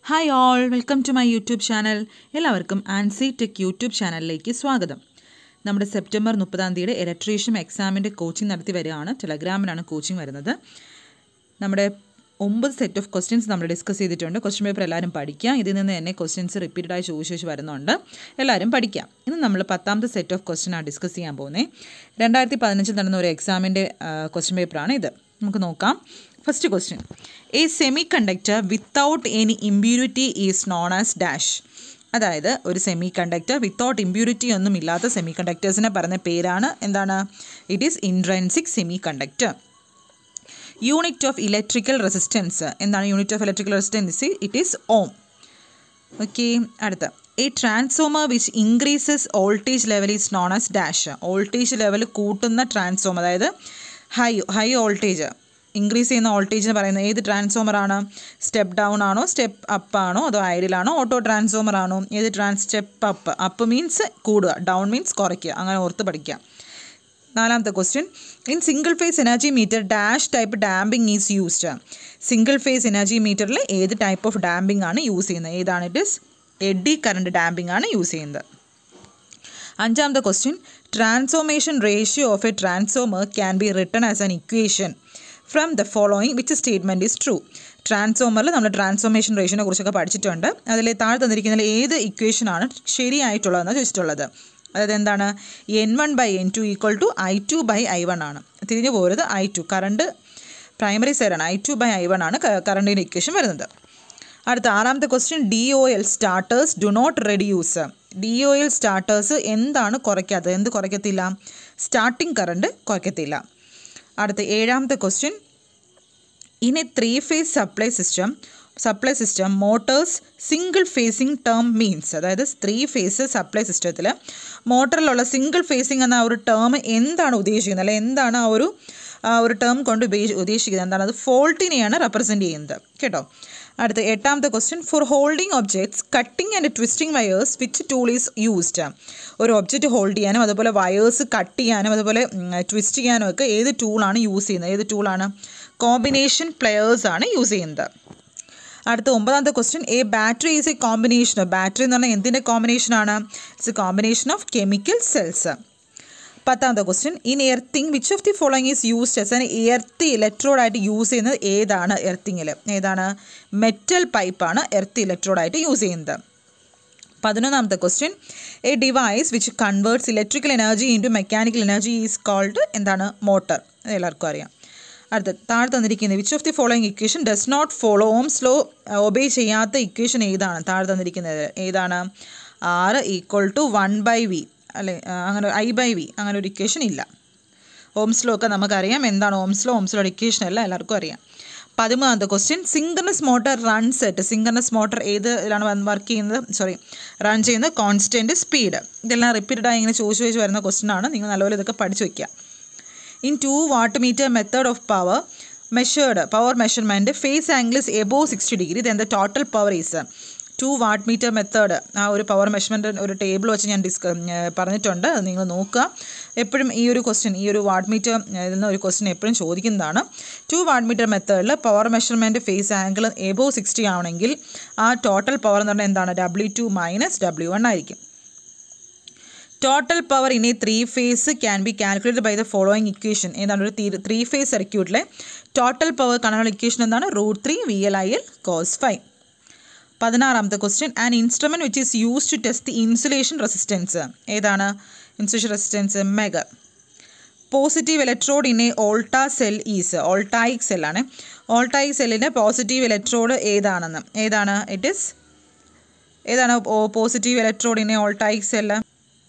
hi all welcome to my YouTube channel എല്ലാവർക്കും Ancy tech YouTube ചാനലിലേക്ക് സ്വാഗതം നമ്മുടെ സെപ്റ്റംബർ മുപ്പതാം തീയതി ഇലക്ട്രീഷ്യൻ എക്സാമിൻ്റെ കോച്ചിങ് നടത്തി വരികയാണ് ടെലഗ്രാമിലാണ് കോച്ചിങ് വരുന്നത് നമ്മുടെ ഒമ്പത് സെറ്റ് ഓഫ് ക്വസ്റ്റ്യൻസ് നമ്മൾ ഡിസ്കസ് ചെയ്തിട്ടുണ്ട് ക്വസ്റ്റ്യൻ പേപ്പർ എല്ലാവരും പഠിക്കുക ഇതിൽ നിന്ന് തന്നെ ക്വസ്റ്റ്യൻസ് റിപ്പീറ്റഡായി ചോദിച്ച് ചോദിച്ച് വരുന്നുണ്ട് എല്ലാവരും പഠിക്കാം ഇന്ന് നമ്മൾ പത്താമത്തെ സെറ്റ് ഓഫ് ക്വസ്റ്റ്യനാണ് ഡിസ്കസ് ചെയ്യാൻ പോകുന്നത് രണ്ടായിരത്തി പതിനഞ്ചിൽ നടന്ന ഒരു എക്സാമിൻ്റെ ക്വസ്റ്റ്യൻ പേപ്പറാണ് ഇത് നമുക്ക് നോക്കാം first question a semiconductor without any impurity is known as dash അതായത് ഒരു സെമി കണ്ടക്ടർ വിത്തൗട്ട് ഇമ്പ്യൂരിറ്റി ഒന്നും ഇല്ലാത്ത സെമി കണ്ടക്ടേഴ്സിനെ പറയുന്ന പേരാണ് എന്താണ് it is intrinsic semiconductor unit of electrical resistance എന്താണ് unit of electrical resistance it is ohm okay അടുത്ത a transformer which increases voltage level is known as dash voltage level കൂട്ടുന്ന transformer അതായത് high high voltage increase ചെയ്യുന്ന voltage എന്ന് പറയുന്നത് ഏത് transformer ആണ് step down ആണോ സ്റ്റെപ്പ് അപ്പ് ആണോ അതോ ഐഡിയലാണോ ഓട്ടോ ട്രാൻസ്ഫോമർ ആണോ ഏത് trans step up up means കൂടുക ഡൗൺ മീൻസ് കുറയ്ക്കുക അങ്ങനെ ഓർത്ത് പഠിക്കുക നാലാമത്തെ question in single phase energy meter dash type damping is used single phase energy മീറ്ററിൽ ഏത് ടൈപ്പ് ഓഫ് ഡാമ്പിംഗ് ആണ് യൂസ് ചെയ്യുന്നത് ഏതാണ് it is eddy current damping ആണ് യൂസ് ചെയ്യുന്നത് അഞ്ചാമത്തെ question transformation ratio of a transformer can be written as an equation from the following which statement is true ട്രാൻസ്ഫോമറിൽ നമ്മൾ ട്രാൻസ്ഫോർമേഷൻ റേഷ്യോനെ കുറിച്ചൊക്കെ പഠിച്ചിട്ടുണ്ട് അതിൽ താഴെ തന്നിരിക്കുന്നതിൽ ഏത് ഇക്വേഷനാണ് ശരിയായിട്ടുള്ളതെന്ന് ചോദിച്ചിട്ടുള്ളത് അതായത് എന്താണ് N one by N two equal to I two by I one ആണ് തിരിഞ്ഞു പോരുത് ഐ ടു കറണ്ട് പ്രൈമറി സൈഡാണ് I two by I one ആണ് കറണ്ടിൻ്റെ ഇക്വേഷൻ വരുന്നത് അടുത്ത ആറാമത്തെ question D O L starters do not reduce D O L starters എന്താണ് കുറയ്ക്കാത്തത് എന്ത് കുറയ്ക്കത്തില്ല സ്റ്റാർട്ടിംഗ് കറണ്ട് കുറയ്ക്കത്തില്ല അടുത്ത ഏഴാമത്തെ question in a three phase supply system supply system motors single phasing term means അതായത് ത്രീ ഫേസ് സപ്ലൈ സിസ്റ്റത്തിൽ മോട്ടറിലുള്ള സിംഗിൾ ഫേസിംഗ് എന്ന ഒരു ടേം എന്താണ് ഉദ്ദേശിക്കുന്നത് അല്ലെ എന്താണ് ആ ഒരു ആ ഒരു ടേം കൊണ്ട് ഉദ്ദേശിക്കുന്നത് എന്താണ് അത് ഫോൾട്ടിനെയാണ് റെപ്രസെൻറ്റ് ചെയ്യുന്നത് കേട്ടോ അടുത്ത എട്ടാമത്തെ question for holding objects cutting and twisting wires which tool is used ഒരു ഒബ്ജക്റ്റ് ഹോൾഡ് ചെയ്യാനും അതുപോലെ വയേഴ്സ് കട്ട് ചെയ്യാനും അതുപോലെ ട്വിസ്റ്റ് ചെയ്യാനും ഒക്കെ ഏത് ടൂളാണ് യൂസ് ചെയ്യുന്നത് ഏത് ടൂളാണ് കോമ്പിനേഷൻ പ്ലെയേഴ്സ് ആണ് യൂസ് ചെയ്യുന്നത് അടുത്ത ഒമ്പതാമത്തെ question a battery is a combination battery എന്ന് പറഞ്ഞാൽ എന്തിൻ്റെ കോമ്പിനേഷനാണ് it's a combination of chemical cells പത്താമത്തെ question in earthing which of the following is used as an earth ഇലക്ട്രോഡായിട്ട് യൂസ് ചെയ്യുന്നത് ഏതാണ് എർത്തിങ്ങിൽ ഏതാണ് മെറ്റൽ പൈപ്പാണ് എർത്ത് ഇലക്ട്രോഡായിട്ട് യൂസ് ചെയ്യുന്നത് പതിനൊന്നാമത്തെ question a device which converts electrical energy into mechanical energy is called എന്താണ് മോട്ടർ അത് എല്ലാവർക്കും അറിയാം അടുത്ത താഴെ തന്നിരിക്കുന്നത് which of the following equation does not follow ohm's law obey ചെയ്യാത്ത ഇക്വേഷൻ ഏതാണ് താഴെ തന്നിരിക്കുന്നത് ഏതാണ് ആറ് equal to one by V അല്ലെ അങ്ങനെ ഐ ബൈ വി അങ്ങനെ ഒരു ഇക്വേഷൻ ഇല്ല ഓംസ് ലോ ഒക്കെ നമുക്കറിയാം എന്താണ് ohm's law ohm's law equation അല്ല എല്ലാവർക്കും അറിയാം പതിമൂന്നാമത്തെ question synchronous motor run set synchronous motor ഏതിലാണ് വർക്ക് ചെയ്യുന്നത് സോറി റൺ ചെയ്യുന്നത് കോൺസ്റ്റൻറ്റ് സ്പീഡ് ഇതെല്ലാം റിപ്പീറ്റഡായി ഇങ്ങനെ ചോദിച്ചു ചോദിച്ച് വരുന്ന ക്വസ്റ്റ്യൻ ആണ് നിങ്ങൾ നല്ലപോലെ ഇതൊക്കെ പഠിച്ചു വയ്ക്കുക in two wattmeter method of power measured power measurement phase angle is above sixty degree then the total power is two wattmeter method ആ ഒരു പവർ മെഷർമെൻറ്റ് ഒരു ടേബിൾ വെച്ച് ഞാൻ ഡിസ്ക പറഞ്ഞിട്ടുണ്ട് അത് നിങ്ങൾ നോക്കുക എപ്പോഴും ഈ ഒരു ക്വസ്റ്റ്യൻ ഈ ഒരു വാട്ട് മീറ്റർ എന്ന ഒരു ക്വസ്റ്റ്യൻ എപ്പോഴും ചോദിക്കുന്നതാണ് ടു വാട്ട് മീറ്റർ മെത്തേഡിൽ power measurement phase angle above sixty ആണെങ്കിൽ ആ ടോട്ടൽ പവർ എന്ന് പറഞ്ഞാൽ എന്താണ് W two minus W one ആയിരിക്കും total power in a three phase can be calculated by the following equation ഏതാണ് ഒരു ത്രീ ഫേസ് സർക്യൂട്ടിലെ ടോട്ടൽ പവർ കാണാനുള്ള ഇക്വേഷൻ എന്താണ് root three V L I L cos five പതിനാറാമത്തെ question an instrument which is use to test the insulation resistance ഏതാണ് insulation resistance megger positive electrode in a Volta cell is voltaic സെല്ലാണ് voltaic സെല്ലിൻ്റെ positive electrode ഏതാണെന്ന് ഏതാണ് it is ഏതാണ് positive electrode in a voltaic cell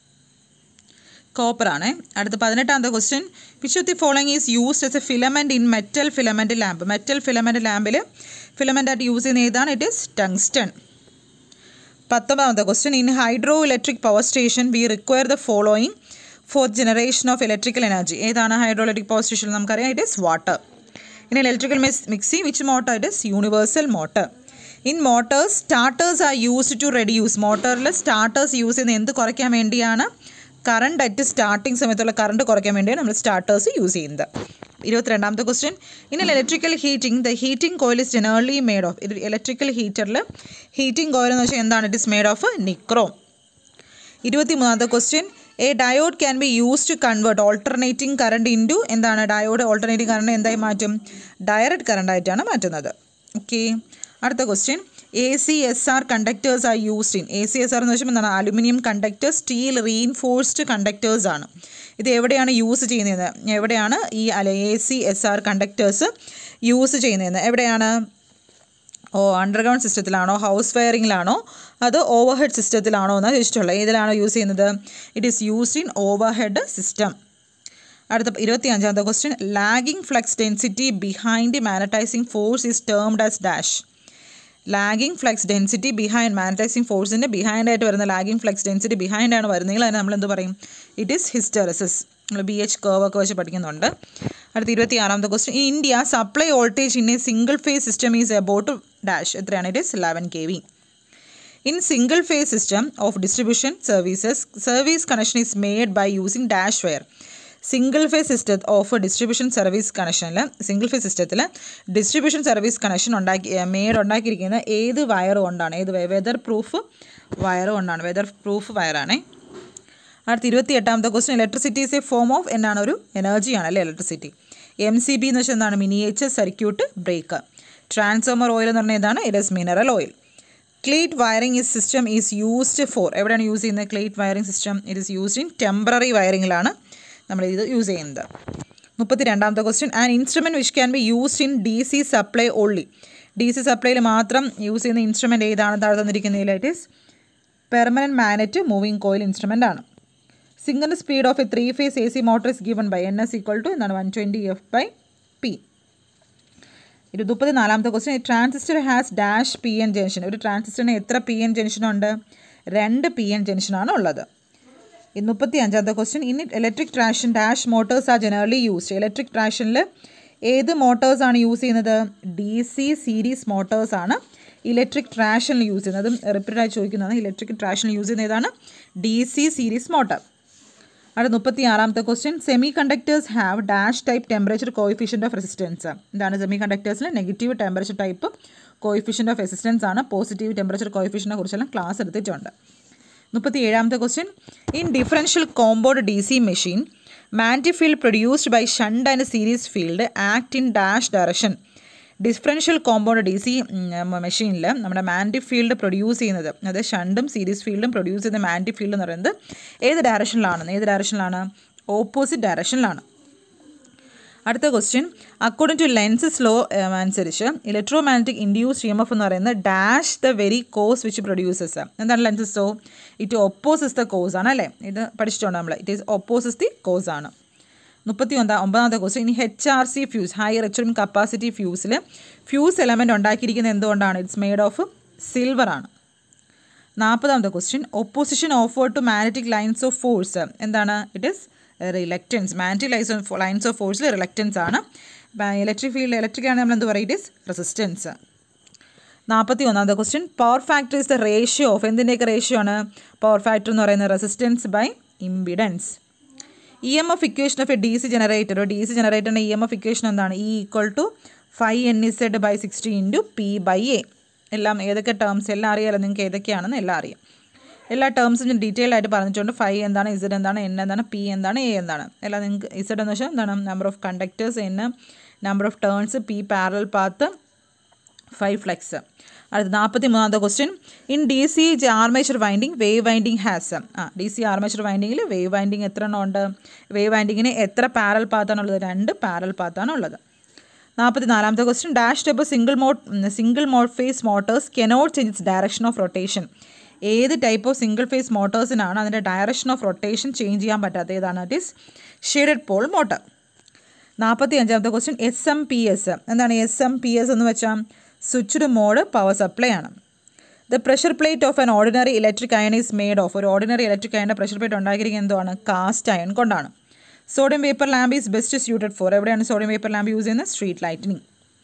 copper ആണ് അടുത്ത പതിനെട്ടാമത്തെ question which of the following is used as a filament in metal filament lamp metal filament ലാമ്പിൽ filament ആയിട്ട് യൂസ് ചെയ്യുന്ന ഏതാണ് ഇറ്റ് ഇസ് ടങ്സ്റ്റൺ പത്തൊമ്പതാമത്തെ question in hydroelectric power station we require the following for generation of electrical energy ഏതാണ് hydroelectric power station നമുക്കറിയാം it is water in electrical mixie which motor it is universal motor in motors starters are used to reduce മോട്ടറിൽ starters use ചെയ്യുന്നത് എന്ത് കുറയ്ക്കാൻ വേണ്ടിയാണ് current at starting സമയത്തുള്ള current കുറയ്ക്കാൻ വേണ്ടിയാണ് നമ്മൾ സ്റ്റാർട്ടേഴ്സ് യൂസ് ചെയ്യുന്നത് ഇരുപത്തിരണ്ടാമത്തെ question in electrical heating the heating coil is generally made of electrical ഹീറ്ററിൽ ഹീറ്റിംഗ് കോയിൽ എന്ന് വെച്ചാൽ എന്താണ് it is made of nichrome ഇരുപത്തി മൂന്നാമത്തെ question a diode can be use to convert alternating current into എന്താണ് diode alternating current എന്തായി മാറ്റും direct current ആയിട്ടാണ് മാറ്റുന്നത് ഓക്കെ അടുത്ത question A C S R conductors are used in A C S R എന്ന് വെച്ചാൽ എന്താണ് aluminium conductor steel reinforced conductors ആണ് ഇത് എവിടെയാണ് യൂസ് ചെയ്യുന്നത് എവിടെയാണ് ഈ അല്ല A C S R conductors use ചെയ്യുന്നത് എവിടെയാണ് ഓ അണ്ടർഗ്രൗണ്ട് സിസ്റ്റത്തിലാണോ ഹൗസ് വയറിങ്ങിലാണോ അതോ ഓവർ ഹെഡ് സിസ്റ്റത്തിലാണോ എന്നാണ് ചോദിച്ചിട്ടുള്ളത് ഏതിലാണോ യൂസ് ചെയ്യുന്നത് it is used in overhead system അടുത്ത ഇരുപത്തി അഞ്ചാമത്തെ question lagging flux density behind magnetising force is termed as dash lagging flux density behind magnetising ഫോഴ്സിൻ്റെ ബിഹൈൻഡ് ആയിട്ട് വരുന്ന ലാഗിങ് ഫ്ലക്സ് ഡെൻസിറ്റി ബിഹൈൻഡ് ആണ് വരുന്നതെങ്കിൽ അതിന് നമ്മൾ എന്ത് പറയും ഇറ്റ് ഈസ് ഹിസ്റ്ററിസിസ് നമ്മൾ ബി എച്ച് കേവ് ഒക്കെ വെച്ച് പഠിക്കുന്നുണ്ട് അടുത്ത ഇരുപത്തി ആറാമത്തെ question India supply voltage in a single phase system is about dash എത്രയാണ് it is eleven K V in single phase system of distribution services service connection is made by using dash wire single phase system of distribution service കണക്ഷനിൽ single phase സിസ്റ്റത്തിൽ distribution service connection ഉണ്ടാക്കി made ഉണ്ടാക്കിയിരിക്കുന്ന ഏത് wire കൊണ്ടാണ് ഏത് weather proof wire കൊണ്ടാണ് weather proof വയറാണേ അടുത്ത ഇരുപത്തി എട്ടാമത്തെ question electricity is a form of എന്നാണ് ഒരു എനർജിയാണ് അല്ലേ ഇലക്ട്രിസിറ്റി എം സി ബി എന്ന് വെച്ചാൽ എന്താണ് miniature circuit breaker transformer oil എന്ന് പറഞ്ഞാൽ ഇതാണ് it is mineral oil cleat wiring is system is used for എവിടെയാണ് യൂസ് ചെയ്യുന്നത് cleat wiring system it is used in temporary വയറിങ്ങിലാണ് നമ്മൾ ഇത് യൂസ് ചെയ്യുന്നത് മുപ്പത്തി രണ്ടാമത്തെ question an instrument which can be used in D C supply only D C സപ്ലൈയിൽ മാത്രം യൂസ് ചെയ്യുന്ന ഇൻസ്ട്രുമെൻറ്റ് ഏതാണ് താഴെ തന്നിരിക്കുന്നതിൽ it is permanent magnet moving coil instrument ആണ് single speed of a three phase A C motor is given by N S equal to എന്താണ് one twenty F by P ഇരുപത്തി നാലാമത്തെ question transistor has dash P N junction ഒരു ട്രാൻസിസ്റ്ററിന് എത്ര P N ജംഗ്ഷനുണ്ട് രണ്ട് P N ജംഗ്ഷനാണ് ഉള്ളത് മുപ്പത്തി അഞ്ചാമത്തെ question in electric traction dash motors are generally used electric ട്രാഷനിൽ ഏത് മോട്ടേഴ്സ് ആണ് യൂസ് ചെയ്യുന്നത് ഡി സി സീരീസ് മോട്ടേഴ്സ് ആണ് ഇലക്ട്രിക് ട്രാഷനിൽ യൂസ് ചെയ്യുന്നത് അതും റിപ്പീറ്റഡായി ചോദിക്കുന്നതാണ് ഇലക്ട്രിക് ട്രാഷനിൽ യൂസ് ചെയ്യുന്ന ഏതാണ് ഡി സി സീരീസ് മോട്ടർ അടുത്ത മുപ്പത്തി ആറാമത്തെ question semiconductors have dash type temperature coefficient of resistance എന്താണ് സെമി കണ്ടക്ടേഴ്സിൽ negative temperature type coefficient of resistance ആണ് പോസിറ്റീവ് ടെമ്പറേച്ചർ കോയിഫിഷ്യനെ കുറിച്ചെല്ലാം ക്ലാസ് എടുത്തിട്ടുണ്ട് മുപ്പത്തി ഏഴാമത്തെ question in differential compound D C machine മാൻറ്റി field produced by shunt and series field act in dash direction differential compound D C മെഷീനിൽ നമ്മുടെ മാൻറ്റി field produce ചെയ്യുന്നത് അതായത് ഷണ്ടും സീരീസ് ഫീൽഡും പ്രൊഡ്യൂസ് ചെയ്യുന്ന മാൻറ്റി ഫീൽഡ് എന്ന് പറയുന്നത് ഏത് ഡയറക്ഷനിലാണ് ഏത് ഡയറക്ഷനിലാണ് ഓപ്പോസിറ്റ് ഡയറക്ഷനിലാണ് അടുത്ത question according to Lenz's law അനുസരിച്ച് electromagnetic induce E M F എന്ന് പറയുന്നത് dash the very cause which produces എന്താണ് Lenz's law it opposes the cause ആണ് അല്ലേ ഇത് പഠിച്ചിട്ടുണ്ട് നമ്മൾ it is opposes the cause ആണ് മുപ്പത്തി ഒന്നാം ഒമ്പതാമത്തെ ക്വസ്റ്റ്യൻ ഇനി H R C fuse high rupturing capacity ഫ്യൂസിൽ ഫ്യൂസ് എലമെൻറ്റ് ഉണ്ടാക്കിയിരിക്കുന്നത് എന്തുകൊണ്ടാണ് ഇറ്റ്സ് മെയ്ഡ് ഓഫ് സിൽവർ ആണ് നാൽപ്പതാമത്തെ question opposition offered to magnetic lines of force എന്താണ് it is reluctance magnetic lines of lines of ഫോഴ്സിൽ റിലക്റ്റൻസ് ആണ് electric field electric ആണ് നമ്മൾ എന്ത് പറയുക ഇറ്റ് ഈസ് റെസിസ്റ്റൻസ് നാൽപ്പത്തി ഒന്നാമത്തെ question power factor is the ratio of എന്തിൻ്റെയൊക്കെ റേഷ്യോ ആണ് പവർ ഫാക്ടർ എന്ന് പറയുന്നത് resistance by impedance E M F equation of a D C generator D C ജനറേറ്ററിൻ്റെ ഇ എം എഫ് ഇക്വേഷൻ എന്താണ് E equal to five N Z by sixty into P by A എല്ലാം ഏതൊക്കെ terms എല്ലാം അറിയാമല്ലോ നിങ്ങൾക്ക് ഏതൊക്കെയാണെന്ന് എല്ലാം അറിയാം എല്ലാ ടേംസും ഞാൻ ഡീറ്റെയിൽ ആയിട്ട് പറഞ്ഞിട്ടുണ്ട് ഫൈവ് എന്താണ് ഇസഡ് എന്താണ് എൻ എന്താണ് പി എന്താണ് എ എന്താണ് എല്ലാം നിങ്ങൾക്ക് ഇസഡ് എന്ന് വെച്ചാൽ എന്താണ് number of conductors N number of turns P parallel path five flux അടുത്ത നാൽപ്പത്തി മൂന്നാമത്തെ question in D C armature winding wave winding has ആ ഡി സി ആർമേച്ചർ വൈൻഡിങ്ങിൽ വേവ് വൈൻഡിങ് എത്ര എണ്ണം ഉണ്ട് വേവ് വൈൻഡിങ്ങിന് എത്ര പാരൽ പാത്താണുള്ളത് രണ്ട് പാരൽ പാത്താണ് ഉള്ളത് നാൽപ്പത്തി നാലാമത്തെ question dash type single mode single mode phase motors cannot change its direction of rotation ഏത് ടൈപ്പ് ഓഫ് സിംഗിൾ ഫേസ് മോട്ടേഴ്സിനാണ് അതിൻ്റെ ഡയറക്ഷൻ ഓഫ് റൊട്ടേഷൻ ചേഞ്ച് ചെയ്യാൻ പറ്റാത്ത ഏതാണ് it is shaded pole motor നാൽപ്പത്തി അഞ്ചാമത്തെ question S M P S എന്താണ് S M P S എന്ന് വെച്ചാൽ സ്വിച്ച്ഡ് മോഡ് പവർ സപ്ലൈ ആണ് the pressure plate of an ordinary electric iron is made of ഒരു ഓർഡിനറി ഇലക്ട്രിക് അയണിൻ്റെ pressure plate ഉണ്ടാക്കിയിരിക്കുന്നത് എന്തുവാണ് കാസ്റ്റ് അയൺ കൊണ്ടാണ് sodium vapour lamp is best suited for എവിടെയാണ് sodium vapour lamp use ചെയ്യുന്നത് street lighting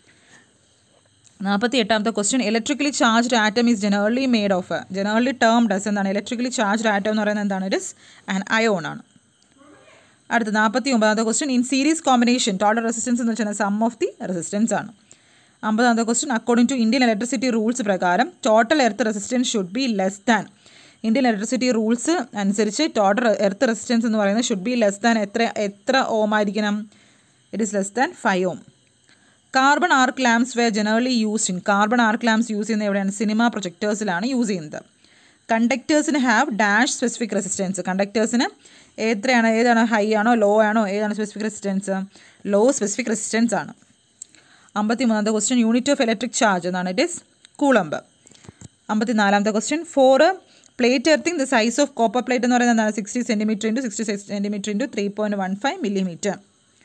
നാൽപ്പത്തി എട്ടാമത്തെ question electrically charged atom is generally made of generally termed as എന്താണ് ഇലക്ട്രിക്കലി ചാർജ്ഡ് ആറ്റം എന്ന് പറയുന്നത് എന്താണ് ഇറ്റ് ഇസ് ആൻ അയോൺ ആണ് അടുത്ത നാൽപ്പത്തി ഒമ്പതാമത്തെ question in series combination total resistance എന്ന് വെച്ചാൽ സം ഓഫ് ദി റെസിസ്റ്റൻസ് ആണ് അമ്പതാമത്തെ question according to Indian electricity rules പ്രകാരം total earth resistance should be less than Indian electricity rules അനുസരിച്ച് ടോട്ടൽ എർത്ത് റെസിസ്റ്റൻസ് എന്ന് പറയുന്നത് ഷുഡ് ബി ലെസ് ദാൻ എത്ര എത്ര ഓം ആയിരിക്കണം it is less than five ohm carbon arc lamps were generally used in carbon arc lamps use ചെയ്യുന്നത് എവിടെയാണ് cinema പ്രൊജക്ടേഴ്സിലാണ് use ചെയ്യുന്നത് കണ്ടക്ടേഴ്സിന് ഹാവ് ഡാഷ് സ്പെസിഫിക് റെസിസ്റ്റൻസ് കണ്ടക്ടേഴ്സിന് എത്രയാണ് ഏതാണ് ഹൈ ആണോ ലോ ആണോ ഏതാണ് specific resistance low specific resistance ആണ് അമ്പത്തി മൂന്നാമത്തെ question unit of electric charge എന്നാണ് ഇറ്റ് ഇസ് കൂളമ്പ് അമ്പത്തി നാലാമത്തെ question for plate earthing the size of copper plate എന്ന് പറയുന്നത് എന്താണ് sixty centimetre into sixty six centimetre into three point one five millimetre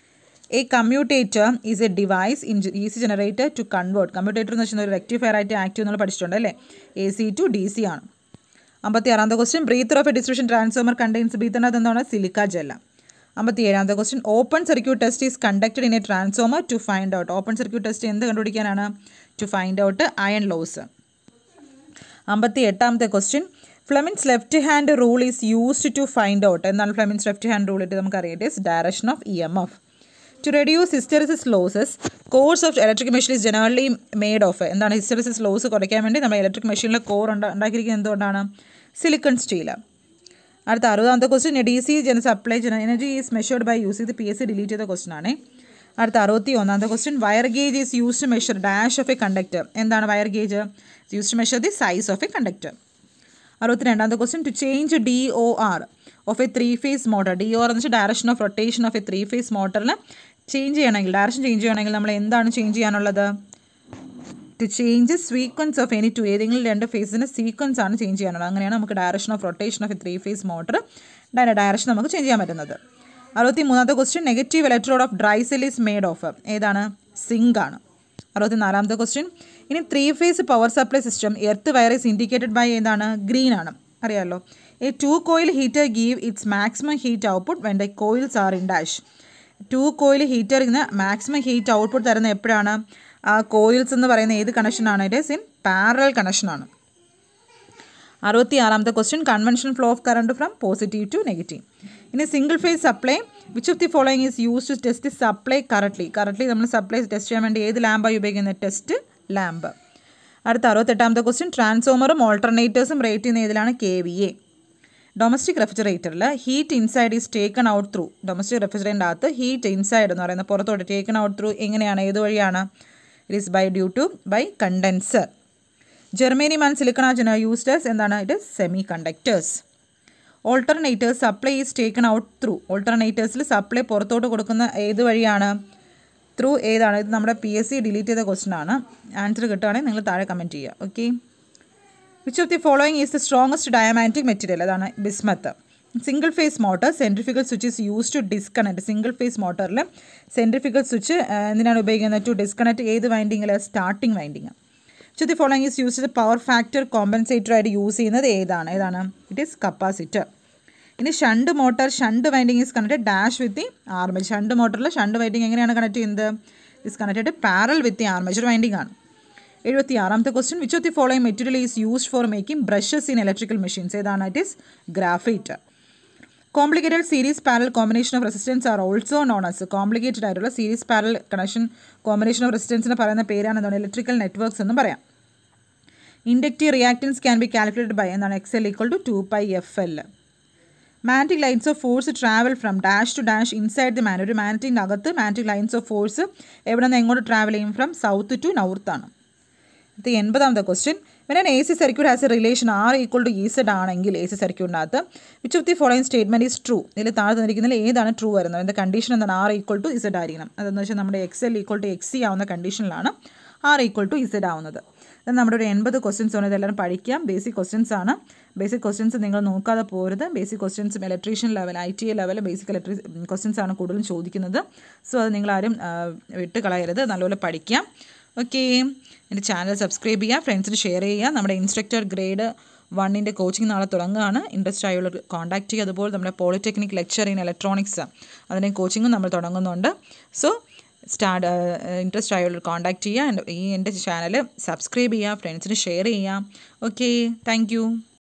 a commutator is a device in D C generator to convert കമ്മ്യൂട്ടേറ്റർ എന്ന് വെച്ചാൽ ഒരു rectifier ആയിട്ട് active എന്നുള്ള പഠിച്ചിട്ടുണ്ട് അല്ലേ A C to D C ആണ് അമ്പത്തി ആറാമത്തെ question breather of a distribution transformer contains ബ്രീത്തറിനകത്ത് എന്താണ് സിലിക്ക ജെല്ല അമ്പത്തി ഏഴാമത്തെ question open circuit test is conducted in a transformer to find out open circuit test എന്ത് കണ്ടുപിടിക്കാനാണ് to find out iron loss അമ്പത്തി എട്ടാമത്തെ question Fleming's left hand rule is used to find out എന്താണ് Fleming's left hand rule ഇട്ട് നമുക്കറിയാം it is direction of E M F to reduce hysteresis losses cores of electric machine is generally made of എന്താണ് hysteresis loss കുറയ്ക്കാൻ വേണ്ടി നമ്മൾ electric മെഷീനിലെ core ഉണ്ടാക്കിയിരിക്കുന്നത് എന്തുകൊണ്ടാണ് silicon steel അടുത്ത അറുപതാമത്തെ ക്വസ്റ്റ്യൻ ഡി സി ജന സപ്ലൈ ജന energy is measured by use ചെയ്ത് പി എസ് സി ഡിലീറ്റ് ചെയ്ത ക്വസ്റ്റൻ ആണ് അടുത്ത അറുപത്തി ഒന്നാമത്തെ question wire gauge is use to measure dash of a conductor എന്താണ് wire gauge use to measure the size of a conductor അറുപത്തി രണ്ടാമത്തെ question to change D O R of a three phase motor D O R എന്ന് വെച്ചാൽ direction of rotation of a three phase മോട്ടറിൽ change ചെയ്യണമെങ്കിൽ direction change ചെയ്യണമെങ്കിൽ നമ്മൾ എന്താണ് change ചെയ്യാനുള്ളത് to change sequence of any two ഏതെങ്കിലും രണ്ട് ഫേസിന് സീക്വൻസ് ആണ് ചേഞ്ച് ചെയ്യാനുള്ളത് അങ്ങനെയാണ് നമുക്ക് direction of rotation of a three phase motor direction നമുക്ക് ചേഞ്ച് ചെയ്യാൻ പറ്റുന്നത് അറുപത്തി മൂന്നാമത്തെ question negative electrode of dry cell is made of ഏതാണ് സിങ്ക് ആണ് അറുപത്തി നാലാമത്തെ ക്വസ്റ്റ്യൻ ഇനി three phase power supply system earth wire is indicated by ഏതാണ് ഗ്രീൻ ആണ് അറിയാമല്ലോ a two coil heater give its maximum heat output when the coils are in dash two coil ഹീറ്ററിന് maximum heat output തരുന്ന എപ്പോഴാണ് ആ coils എന്ന് പറയുന്ന ഏത് കണക്ഷനാണ് ഇറ്റ് ഇസ് ഇൻ പാരൽ കണക്ഷനാണ് അറുപത്തി ആറാമത്തെ question convention flow of current from positive to negative ഇനി single phase supply which of the following is use to test the supply correctly correctly നമ്മൾ സപ്ലൈ ടെസ്റ്റ് ചെയ്യാൻ വേണ്ടി ഏത് ലാമ്പായി ഉപയോഗിക്കുന്നത് ടെസ്റ്റ് ലാമ്പ് അടുത്ത അറുപത്തെട്ടാമത്തെ ക്വസ്റ്റ്യൻ ട്രാൻസ്ഫോമറും ഓൾട്ടർനേറ്റേഴ്സും റേറ്റ് ചെയ്യുന്ന ഏതിലാണ് കെ വി എ ഡൊമസ്റ്റിക് റെഫ്രിജറേറ്ററിൽ heat inside is taken out through domestic റെഫ്രിജറേറ്ററിൻ്റെ അകത്ത് ഹീറ്റ് ഇൻസൈഡ് എന്ന് പറയുന്നത് പുറത്തോട്ട് ടേക്കൺ ഔട്ട് ത്രൂ എങ്ങനെയാണ് ഏത് വഴിയാണ് it is by due to by condenser germanium and silicon are used as എന്താണ് it semiconductors alternators supply is taken out through ഓൾട്ടർനേറ്റേഴ്സിൽ സപ്ലൈ പുറത്തോട്ട് കൊടുക്കുന്ന ഏത് വഴിയാണ് ത്രൂ ഏതാണ് ഇത് നമ്മുടെ പി എസ് സി ഡിലീറ്റ് ചെയ്ത ക്വസ്റ്റൻ ആണ് ആൻസർ കിട്ടുകയാണെങ്കിൽ നിങ്ങൾ താഴെ കമൻറ്റ് ചെയ്യുക okay which of the following is the strongest diamagnetic material അതാണ് bismuth single phase motor centrifugal switch is use to disconnect single phase മോട്ടറിൽ സെൻട്രിഫിക്കൽ സ്വിച്ച് എന്തിനാണ് ഉപയോഗിക്കുന്നത് ടു ഡിസ്കണക്ട് ഏത് വൈൻഡിങ്ങിൽ starting winding which of the following is use ചെയ്ത് power factor compensator ആയിട്ട് use ചെയ്യുന്നത് ഏതാണ് ഏതാണ് ഇറ്റ് ഈസ് കപ്പാസിറ്റർ ഇനി shunt motor shunt winding is connected dash with the armature shunt മോട്ടറിൽ ഷണ്ട് വൈൻഡിങ് എങ്ങനെയാണ് കണക്ട് ചെയ്യുന്നത് is connected parallel with the armature winding ആണ് എഴുപത്തി ആറാമത്തെ question which of the following material is used for making brushes in electrical machines ഏതാണ് it is graphite complicated series parallel combination of resistance are also known as complicated ആയിട്ടുള്ള series parallel connection combination of റെസിസ്റ്റൻസിന് പറയുന്ന പേരാണ് എന്താണ് electrical networks എന്ന് പറയാം inductive reactance can be calculated by എന്താണ് X L equal to two pi F L magnetic lines of force travel from dash to dash inside the man ഒരു മാഗ്നറ്റിൻ്റെ അകത്ത് മാഗ്നറ്റിക് ലൈൻസ് ഓഫ് ഫോഴ്സ് എവിടെ നിന്ന് എങ്ങോട്ട് travel ചെയ്യും from south to north ആണ് ഇത് എൺപതാമത്തെ question when A C circuit has a relation R equal to Z ആണെങ്കിൽ എ സി സർക്യൂട്ടിനകത്ത് which of the following statement is true ഇതിൽ താഴെ തന്നിരിക്കുന്നതിൽ ഏതാണ് ട്രൂ വരുന്നത് അതിൻ്റെ കണ്ടീഷൻ എന്താണ് ആർ ഈക്വൾ ടു ഇസഡ് ആയിരിക്കണം അതെന്ന് വെച്ചാൽ നമ്മുടെ X L equal to X C ആവുന്ന കണ്ടീഷനിലാണ് ആർ ഈക്വൾ ടു ഇസഡ് ആവുന്നത് ഇത് നമ്മുടെ ഒരു എൺപത് ക്വസ്റ്റ്യൻസ് ആണ് ഇതെല്ലാം പഠിക്കാം ബേസിക് ക്വസ്റ്റ്യൻസ് ആണ് ബേസിക് ക്വസ്റ്റ്യൻസ് നിങ്ങൾ നോക്കാതെ പോരുത് ബേസിക് ക്വസ്റ്റ്യൻസും electrician level I T A level basic electrical questions ആണ് കൂടുതലും ചോദിക്കുന്നത് സോ അത് നിങ്ങളാരും വിട്ട് കളയരുത് നല്ലപോലെ പഠിക്കാം ഓക്കെ എൻ്റെ ചാനൽ സബ്സ്ക്രൈബ് ചെയ്യുക ഫ്രണ്ട്സിന് ഷെയർ ചെയ്യുക നമ്മുടെ ഇൻസ്ട്രക്ടർ ഗ്രേഡ് വണ്ണിൻ്റെ കോച്ചിങ് നാളെ തുടങ്ങുകയാണ് ഇൻട്രസ്റ്റ് ആയുള്ള കോൺടാക്ട് ചെയ്യുക അതുപോലെ നമ്മുടെ പോളിടെക്നിക് ലെക്ചർ ഇൻ ഇലക്ട്രോണിക്സ് അതിൻ്റെ കോച്ചിങ്ങും നമ്മൾ തുടങ്ങുന്നുണ്ട് സോ സ്റ്റാർട്ട് ഇൻട്രസ്റ്റ് ആയുള്ള കോൺടാക്ട് ചെയ്യുക ഈ എൻ്റെ ചാനൽ സബ്സ്ക്രൈബ് ചെയ്യുക ഫ്രണ്ട്സിന് ഷെയർ ചെയ്യുക ഓക്കെ താങ്ക്